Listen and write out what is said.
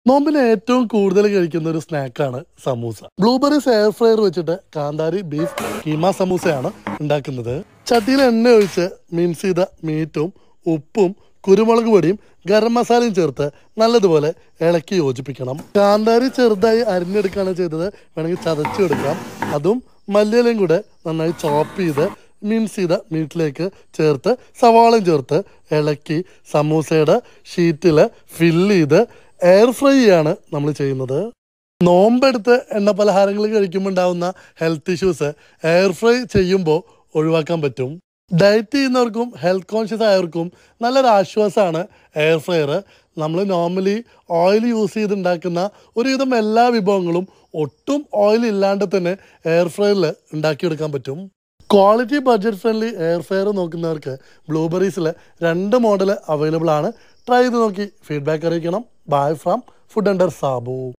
നോമ്പിന് ഏറ്റവും കൂടുതൽ കഴിക്കുന്ന ഒരു സ്നാക്കാണ് സമൂസ ബ്ലൂബെറീസ് എയർ ഫ്രയർ വെച്ചിട്ട് കാന്താരി ബീഫ് കീമ സമൂസയാണ് ഉണ്ടാക്കുന്നത് ചട്ടിയിൽ എണ്ണ ഒഴിച്ച് മിൻസ് ചെയ്ത മീറ്റും ഉപ്പും കുരുമുളക് പൊടിയും ഗരം മസാലയും ചേർത്ത് നല്ലതുപോലെ ഇളക്കി യോജിപ്പിക്കണം കാന്താരി ചെറുതായി അരിഞ്ഞെടുക്കുകയാണ് ചെയ്തത് വേണമെങ്കിൽ ചതച്ചെടുക്കാം അതും മല്ലിയിലയും കൂടെ നന്നായി ചോപ്പ് ചെയ്ത് മിൻസ് ചെയ്ത മീറ്റിലേക്ക് ചേർത്ത് സവാളയും ചേർത്ത് ഇളക്കി സമൂസയുടെ ഷീറ്റിൽ ഫില്ല് ചെയ്ത് എയർ ഫ്രൈ ആണ് നമ്മൾ ചെയ്യുന്നത് നോമ്പെടുത്ത് എണ്ണ പലഹാരങ്ങൾ കഴിക്കുമ്പോൾ ഉണ്ടാവുന്ന ഹെൽത്ത് ഇഷ്യൂസ് എയർ ഫ്രൈ ചെയ്യുമ്പോൾ ഒഴിവാക്കാൻ പറ്റും ഡയറ്റ് ചെയ്യുന്നവർക്കും ഹെൽത്ത് കോൺഷ്യസ് ആയവർക്കും നല്ലൊരു ആശ്വാസമാണ് എയർ ഫ്രയർ നമ്മൾ നോർമലി ഓയിൽ യൂസ് ചെയ്ത് ഉണ്ടാക്കുന്ന ഒരുവിധം എല്ലാ വിഭവങ്ങളും ഒട്ടും ഓയിൽ ഇല്ലാണ്ട് തന്നെ എയർ ഫ്രയറിൽ ഉണ്ടാക്കിയെടുക്കാൻ പറ്റും quality budget friendly air fryer നോക്കുന്നവർക്ക് ബ്ലൂബെറീസിൽ രണ്ട് മോഡൽ അവൈലബിൾ ആണ് ട്രൈ ചെയ്ത് നോക്കി ഫീഡ്ബാക്ക് അറിയിക്കണം bye from food under Sabu